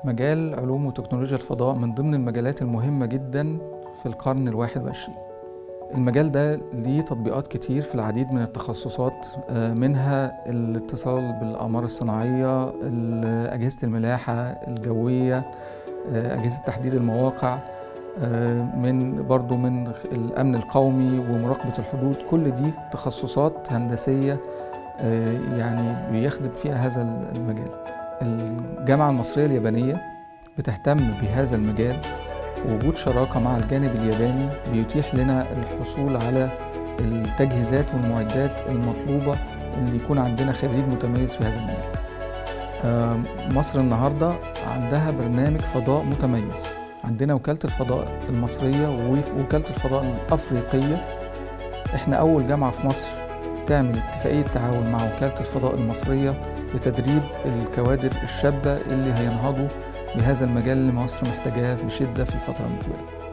مجال علوم وتكنولوجيا الفضاء من ضمن المجالات المهمة جدا في القرن الواحد والعشرين المجال ده ليه تطبيقات كتير في العديد من التخصصات آه، منها الاتصال بالأقمار الصناعية ال- أجهزة الملاحة الجوية آه، أجهزة تحديد المواقع آه، من برضو من الأمن القومي ومراقبة الحدود كل دي تخصصات هندسية آه، يعني بيخدم فيها هذا المجال الجامعة المصرية اليابانية بتهتم بهذا المجال وجود شراكة مع الجانب الياباني بيتيح لنا الحصول على التجهيزات والمعدات المطلوبة اللي يكون عندنا خريج متميز في هذا المجال آم، مصر النهاردة عندها برنامج فضاء متميز عندنا وكالة الفضاء المصرية ووكالة الفضاء الأفريقية احنا أول جامعة في مصر تعمل اتفاقية تعاون مع وكالة الفضاء المصرية لتدريب الكوادر الشابة اللي هينهضوا بهذا المجال اللي مصر محتاجاه بشدة في الفترة المقبلة